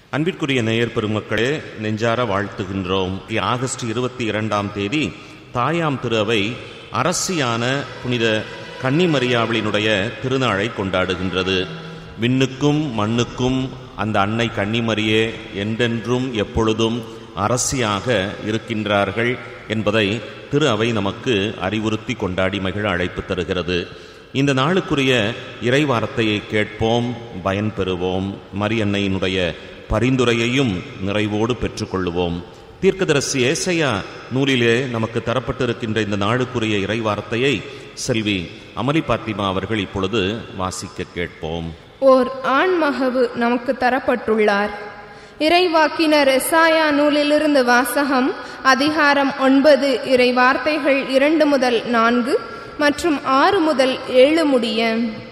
அன்பிற்குரிய நேயர் பெருமக்களே நெஞ்சார வாழ்த்துகின்றோம் ஆகஸ்ட் இருபத்தி இரண்டாம் தேதி தாயாம் திரு அவை அரசியான புனித கன்னிமரியாவளினுடைய திருநாளை கொண்டாடுகின்றது விண்ணுக்கும் மண்ணுக்கும் அந்த அன்னை கன்னிமரியே என்றென்றும் எப்பொழுதும் அரசியாக இருக்கின்றார்கள் என்பதை திரு அவை நமக்கு அறிவுறுத்தி கொண்டாடி மகிழ அழைப்பு தருகிறது இந்த நாளுக்குரிய இறைவார்த்தையை கேட்போம் பயன் பெறுவோம் மரியன்னையினுடைய பரிந்துரையையும் நிறைவோடு பெற்றுக்கொள்ளுவோம் தீர்க்கதரிசி ஏசையா நூலிலே நமக்கு தரப்பட்டிருக்கின்ற இந்த நாளுக்குரிய இறைவார்த்தையை செல்வி அமலி பாத்திமா அவர்கள் இப்பொழுது வாசிக்க கேட்போம் ஓர் ஆண்மகவு நமக்கு தரப்பட்டுள்ளார் இறைவாக்கினர் எசாயா நூலிலிருந்து வாசகம் அதிகாரம் ஒன்பது இறை வார்த்தைகள் இரண்டு முதல் நான்கு மற்றும் ஆறு முதல் ஏழு முடிய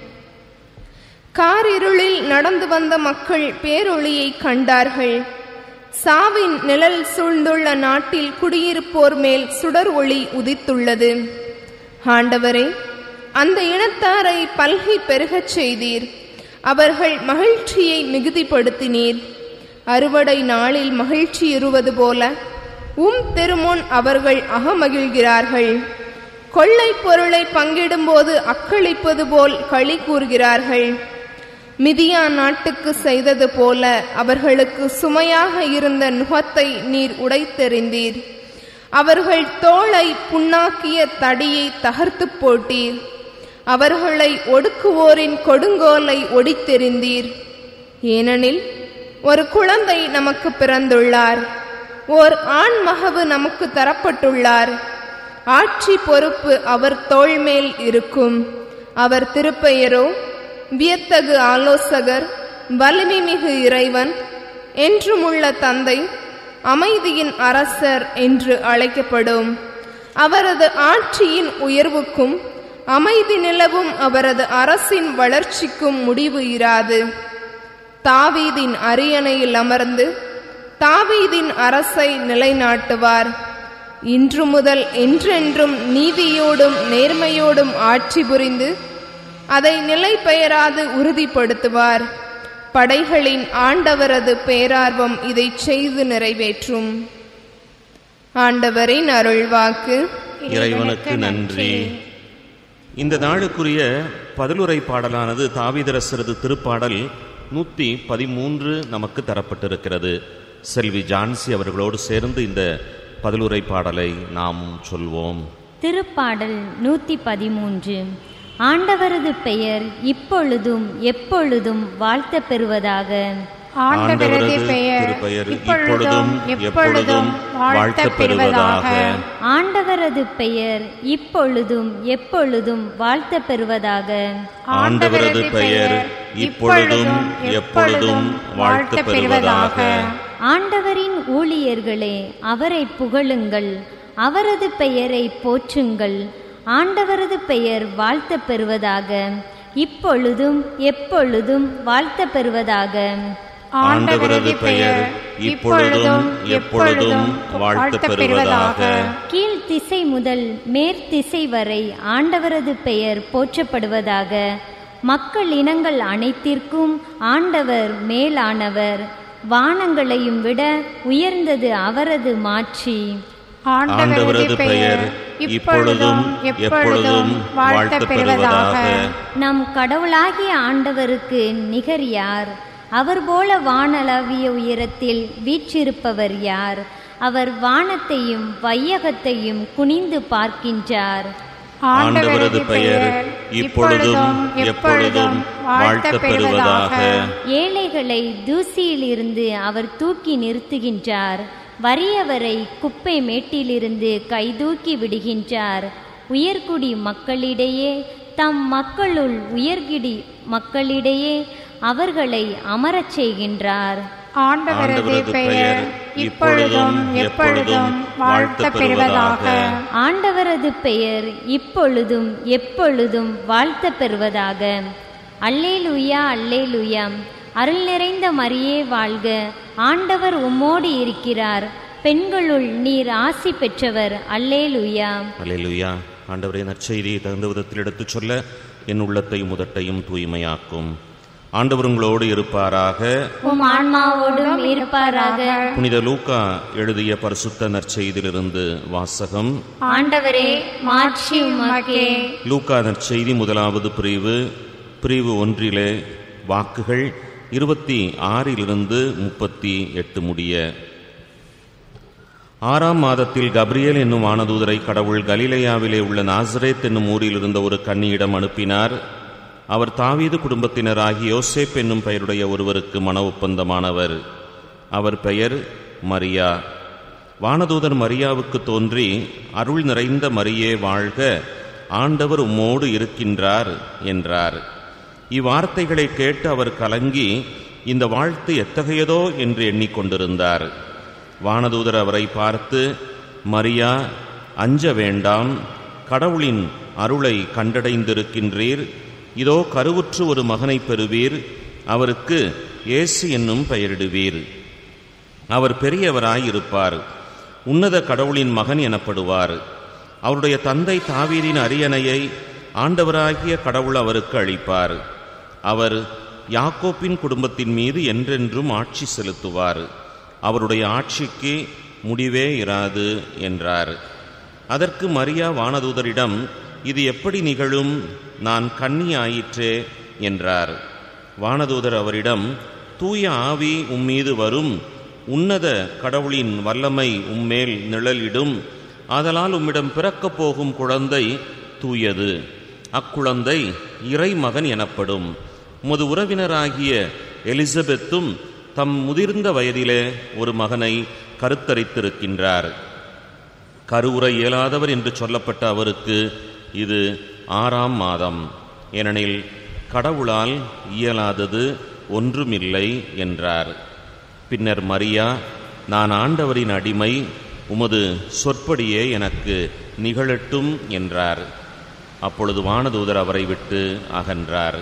காரிருளில் நடந்து வந்த மக்கள் பேரொளியை கண்டார்கள் சாவின் நிழல் சூழ்ந்துள்ள நாட்டில் குடியிருப்போர் மேல் சுடர் ஒளி உதித்துள்ளது ஆண்டவரே அந்த இனத்தாரை பல்கி பெருகச் செய்தீர் அவர்கள் மகிழ்ச்சியை மிகுதிப்படுத்தினீர் அறுவடை நாளில் மகிழ்ச்சியுறுவது போல உம் திருமுன் அவர்கள் அகமகிழ்கிறார்கள் கொள்ளை பொருளை பங்கிடும்போது அக்களிப்பது போல் களி கூறுகிறார்கள் மிதியா நாட்டுக்கு செய்தது போல அவர்களுக்கு சுமையாக இருந்த நுகத்தை நீர் உடைத்தெறிந்தீர் அவர்கள் தோளை புண்ணாக்கிய தடியை தகர்த்து போட்டீர் அவர்களை ஒடுக்குவோரின் கொடுங்கோலை ஒடித்தெறிந்தீர் ஏனெனில் ஒரு குழந்தை நமக்கு பிறந்துள்ளார் ஓர் ஆண் மகவு நமக்கு தரப்பட்டுள்ளார் ஆட்சி பொறுப்பு அவர் தோள் மேல் இருக்கும் அவர் திருப்பெயரோ வியத்தகு ஆலோசகர் வலிமை மிகு இறைவன் என்றும் உள்ள தந்தை அமைதியின் அரசர் என்று அழைக்கப்படும் அவரது ஆட்சியின் உயர்வுக்கும் அமைதி நிலவும் அவரது அரசின் வளர்ச்சிக்கும் முடிவு இராது தாவீதின் அரியணையில் அமர்ந்து தாவீதின் அரசை நிலைநாட்டுவார் இன்று முதல் என்றென்றும் நீதியோடும் நேர்மையோடும் ஆட்சி புரிந்து அதை நிலை பெயராது உறுதிப்படுத்துவார் படைகளின் ஆண்டவரது பேரார்வம் இதை செய்து நிறைவேற்றும் ஆண்டவரின் அருள்வாக்கு இறைவனுக்கு நன்றி இந்த நாளுக்குரிய பதிலுரை பாடலானது தாவிதரசரது திருப்பாடல் நூற்றி பதிமூன்று நமக்கு தரப்பட்டிருக்கிறது செல்வி ஜான்சி அவர்களோடு சேர்ந்து இந்த பதிலுரை பாடலை நாம் சொல்வோம் திருப்பாடல் நூத்தி பதிமூன்று ஆண்டவரது பெயர் இப்பொழுதும் எப்பொழுதும் வாழ்த்த பெறுவதாக ஆண்டவரது பெயர் திருப்பெயர் இப்பொழுதும் எப்பொழுதும் வாழ்த்தப் பெறுவதாக ஆண்டவரது பெயர் இப்பொழுதும் எப்பொழுதும் வாழ்த்த பெறுவதாக ஆண்டவரது பெயர் இப்பொழுதும் எப்பொழுதும் வாழ்த்தப் பெறுவதாக ஆண்டவரின் ஊழியர்களே அவரை புகழுங்கள் அவரது பெயரை போற்றுங்கள் ஆண்டவரது பெயர் வாழ்த்த பெறுவதாக இப்பொழுதும் எப்பொழுதும் வாழ்த்த பெறுவதாக ஆண்டவரது பெயர் இப்பொழுதும் எப்பொழுதும் வாழ்த்தப் பெறுவதாக கீழ் திசை முதல் மேற்திசை வரை ஆண்டவரது பெயர் போற்றப்படுவதாக மக்கள் இனங்கள் அனைத்திற்கும் ஆண்டவர் மேலானவர் வானங்களையும் விட உயர்ந்தது அவரது மாட்சி ஆண்டவரது பெயர் இப்பொழுதும் எப்பொழுதும் வாழ்த்தப் பெறுவதாக நம் கடவுளாகிய ஆண்டவருக்கு நிகர் யார் அவர் போல வானளாவிய உயரத்தில் வீற்றிருப்பவர் யார் அவர் வானத்தையும் வையகத்தையும் குனிந்து பார்க்கின்றார் ஆண்டவரது பெயர் இப்பொழுதும் எப்பொழுதும் வாழ்த்தப் பெறுவதாக ஏழைகளை தூசியிலிருந்து அவர் தூக்கி நிறுத்துகின்றார் வறியவரை குப்பை மேட்டிலிருந்து கைதூக்கி விடுகின்றார் உயர்குடி மக்களிடையே தம் மக்களுள் உயர்கிடி மக்களிடையே அவர்களை அமரச் செய்கின்றார் ஆண்டவரது பெயர் இப்பொழுதும் எப்பொழுதும் வாழ்த்தப் பெறுவதாக ஆண்டவரது பெயர் இப்பொழுதும் எப்பொழுதும் வாழ்த்தப் பெறுவதாக அல்லேலூயா அல்லேலூயா அருள் நிறைந்த மரியே வாழ்க ஆண்டவர் உம்மோடு இருக்கிறார் பெண்களுள் நீர் ஆசி பெற்றவர் அல்லேலூயா அல்லேலூயா ஆண்டவரே நற்செய்தியை தகுந்த விதத்தில் எடுத்துச் சொல்ல என் உள்ளத்தையும் உதட்டையும் தூய்மையாக்கும் ஆண்டவர் உங்களோடு இருப்பாராக உம் ஆன்மாவோடும் இருப்பாராக புனித லூக்கா எழுதிய பரிசுத்த நற்செய்தியிலிருந்து வாசகம் ஆண்டவரே மாட்சி உமக்கே லூக்கா நற்செய்தி முதலாவது பிரிவு பிரிவு ஒன்றிலே வாக்குகள் இருபத்தி ஆறிலிருந்து முப்பத்தி எட்டு முடிய ஆறாம் மாதத்தில் கப்ரியேல் என்னும் வானதூதரை கடவுள் கலிலேயாவிலே உள்ள நாசரேத் என்னும் ஊரில் இருந்த ஒரு கன்னியிடம் அனுப்பினார் அவர் தாவீது குடும்பத்தினராகிய யோசேப் என்னும் பெயருடைய ஒருவருக்கு மன ஒப்பந்தமானவர் அவர் பெயர் மரியா வானதூதர் மரியாவுக்கு தோன்றி அருள் நிறைந்த மரியே வாழ்க ஆண்டவர் உம்மோடு இருக்கின்றார் என்றார் இவ்வார்த்தைகளை கேட்டு அவர் கலங்கி இந்த வாழ்த்து எத்தகையதோ என்று எண்ணிக்கொண்டிருந்தார் வானதூதர் அவரை பார்த்து மரியா அஞ்ச வேண்டாம் கடவுளின் அருளை கண்டடைந்திருக்கின்றீர் இதோ கருவுற்று ஒரு மகனை பெறுவீர் அவருக்கு இயேசு என்னும் பெயரிடுவீர் அவர் பெரியவராய் இருப்பார் உன்னத கடவுளின் மகன் எனப்படுவார் அவருடைய தந்தை தாவீரின் அரியணையை ஆண்டவராகிய கடவுள் அவருக்கு அளிப்பார் அவர் யாக்கோப்பின் குடும்பத்தின் மீது என்றென்றும் ஆட்சி செலுத்துவார் அவருடைய ஆட்சிக்கு முடிவே இராது என்றார் அதற்கு மரியா வானதூதரிடம் இது எப்படி நிகழும் நான் கன்னி ஆயிற்றே என்றார் வானதூதர் அவரிடம் தூய ஆவி உம்மீது வரும் உன்னத கடவுளின் வல்லமை உம்மேல் நிழலிடும் ஆதலால் உம்மிடம் பிறக்கப் போகும் குழந்தை தூயது அக்குழந்தை இறைமகன் எனப்படும் உமது உறவினராகிய எலிசபெத்தும் தம் முதிர்ந்த வயதிலே ஒரு மகனை கருத்தரித்திருக்கின்றார் கருவுற இயலாதவர் என்று சொல்லப்பட்ட அவருக்கு இது ஆறாம் மாதம் ஏனெனில் கடவுளால் இயலாதது ஒன்றுமில்லை என்றார் பின்னர் மரியா நான் ஆண்டவரின் அடிமை உமது சொற்படியே எனக்கு நிகழட்டும் என்றார் அப்பொழுது வானதூதர் அவரை விட்டு அகன்றார்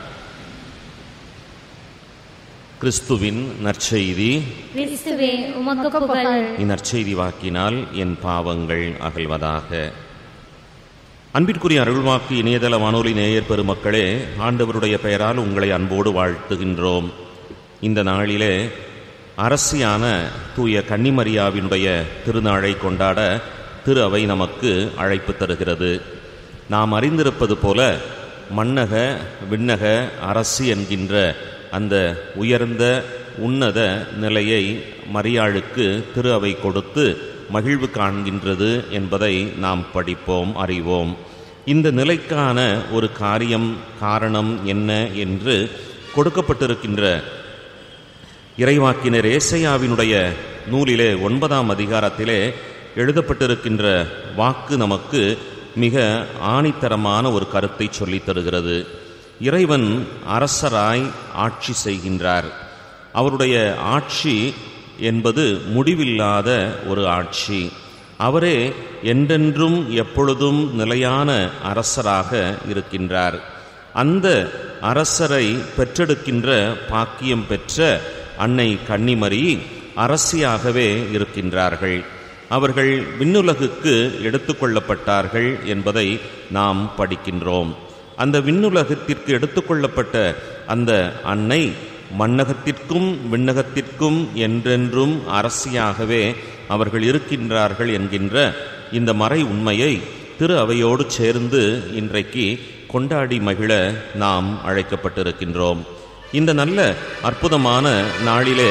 கிறிஸ்துவின் நற்செய்தி கிறிஸ்துவே உமக்கு புகழ் இந்நற்செய்தி வாக்கினால் என் பாவங்கள் அகல்வதாக அன்பிற்குரிய அருள்வாக்கு இணையதள வானொலி நேயர் பெருமக்களே ஆண்டவருடைய பெயரால் உங்களை அன்போடு வாழ்த்துகின்றோம் இந்த நாளிலே அரசியான தூய கன்னிமரியாவினுடைய திருநாளை கொண்டாட திரு அவை நமக்கு அழைப்பு தருகிறது நாம் அறிந்திருப்பது போல மன்னக விண்ணக அரசு என்கின்ற அந்த உயர்ந்த உன்னத நிலையை மரியாளுக்கு திரு அவை கொடுத்து மகிழ்வு காண்கின்றது என்பதை நாம் படிப்போம் அறிவோம் இந்த நிலைக்கான ஒரு காரியம் காரணம் என்ன என்று கொடுக்கப்பட்டிருக்கின்ற இறைவாக்கினர் ஏசையாவினுடைய நூலிலே ஒன்பதாம் அதிகாரத்திலே எழுதப்பட்டிருக்கின்ற வாக்கு நமக்கு மிக ஆணித்தரமான ஒரு கருத்தை சொல்லித் தருகிறது இறைவன் அரசராய் ஆட்சி செய்கின்றார் அவருடைய ஆட்சி என்பது முடிவில்லாத ஒரு ஆட்சி அவரே என்றென்றும் எப்பொழுதும் நிலையான அரசராக இருக்கின்றார் அந்த அரசரை பெற்றெடுக்கின்ற பாக்கியம் பெற்ற அன்னை கன்னிமரி அரசியாகவே இருக்கின்றார்கள் அவர்கள் விண்ணுலகுக்கு எடுத்துக்கொள்ளப்பட்டார்கள் என்பதை நாம் படிக்கின்றோம் அந்த விண்ணுலகத்திற்கு எடுத்துக்கொள்ளப்பட்ட அந்த அன்னை மண்ணகத்திற்கும் விண்ணகத்திற்கும் என்றென்றும் அரசியாகவே அவர்கள் இருக்கின்றார்கள் என்கின்ற இந்த மறை உண்மையை திரு அவையோடு சேர்ந்து இன்றைக்கு கொண்டாடி மகிழ நாம் அழைக்கப்பட்டிருக்கின்றோம் இந்த நல்ல அற்புதமான நாளிலே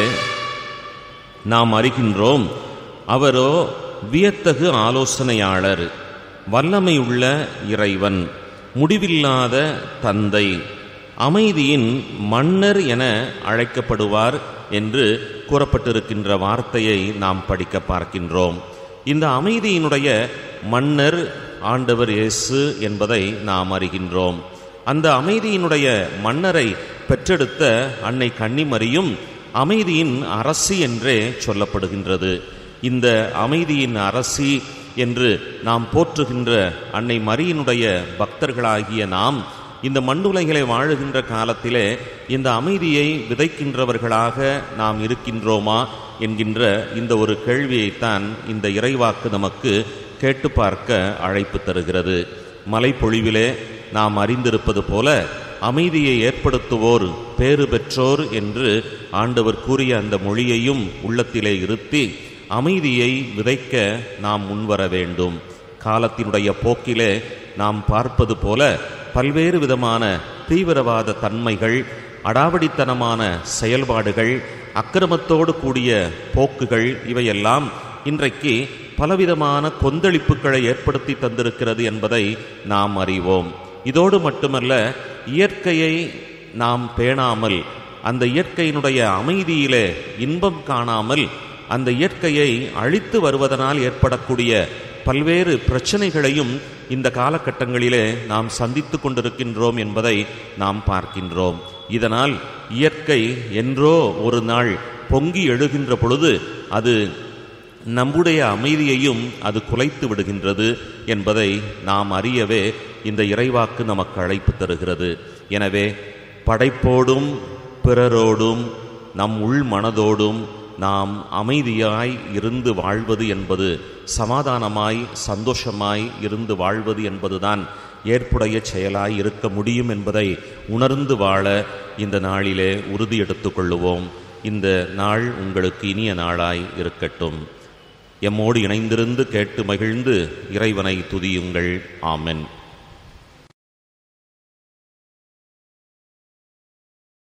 நாம் அறிகின்றோம் அவரோ வியத்தகு ஆலோசனையாளர் வல்லமையுள்ள இறைவன் முடிவில்லாத தந்தை அமைதியின் மன்னர் என அழைக்கப்படுவார் என்று கூறப்பட்டிருக்கின்ற வார்த்தையை நாம் படிக்க பார்க்கின்றோம் இந்த அமைதியினுடைய மன்னர் ஆண்டவர் இயேசு என்பதை நாம் அறிகின்றோம் அந்த அமைதியினுடைய மன்னரை பெற்றெடுத்த அன்னை கன்னிமரியும் அமைதியின் அரசி என்றே சொல்லப்படுகின்றது இந்த அமைதியின் அரசி என்று நாம் போற்றுகின்ற அன்னை மரியினுடைய பக்தர்களாகிய நாம் இந்த மண்ணுலகிலே வாழுகின்ற காலத்திலே இந்த அமைதியை விதைக்கின்றவர்களாக நாம் இருக்கின்றோமா என்கின்ற இந்த ஒரு கேள்வியைத்தான் இந்த இறைவாக்கு நமக்கு கேட்டு பார்க்க அழைப்பு தருகிறது மலைப்பொழிவிலே நாம் அறிந்திருப்பது போல அமைதியை ஏற்படுத்துவோர் பேறு பெற்றோர் என்று ஆண்டவர் கூறிய அந்த மொழியையும் உள்ளத்திலே இருத்தி அமைதியை விதைக்க நாம் முன்வர வேண்டும் காலத்தினுடைய போக்கிலே நாம் பார்ப்பது போல பல்வேறு விதமான தீவிரவாத தன்மைகள் அடாவடித்தனமான செயல்பாடுகள் அக்கிரமத்தோடு கூடிய போக்குகள் இவையெல்லாம் இன்றைக்கு பலவிதமான கொந்தளிப்புகளை ஏற்படுத்தி தந்திருக்கிறது என்பதை நாம் அறிவோம் இதோடு மட்டுமல்ல இயற்கையை நாம் பேணாமல் அந்த இயற்கையினுடைய அமைதியிலே இன்பம் காணாமல் அந்த இயற்கையை அழித்து வருவதனால் ஏற்படக்கூடிய பல்வேறு பிரச்சனைகளையும் இந்த காலகட்டங்களிலே நாம் சந்தித்து கொண்டிருக்கின்றோம் என்பதை நாம் பார்க்கின்றோம் இதனால் இயற்கை என்றோ ஒரு நாள் பொங்கி எழுகின்ற பொழுது அது நம்முடைய அமைதியையும் அது குலைத்து விடுகின்றது என்பதை நாம் அறியவே இந்த இறைவாக்கு நமக்கு அழைப்பு தருகிறது எனவே படைப்போடும் பிறரோடும் நம் உள் மனதோடும் நாம் அமைதியாய் இருந்து வாழ்வது என்பது சமாதானமாய் சந்தோஷமாய் இருந்து வாழ்வது என்பதுதான் ஏற்புடைய செயலாய் இருக்க முடியும் என்பதை உணர்ந்து வாழ இந்த நாளிலே உறுதி எடுத்துக் கொள்ளுவோம் இந்த நாள் உங்களுக்கு இனிய நாளாய் இருக்கட்டும் எம்மோடு இணைந்திருந்து கேட்டு மகிழ்ந்து இறைவனை துதியுங்கள் ஆமென்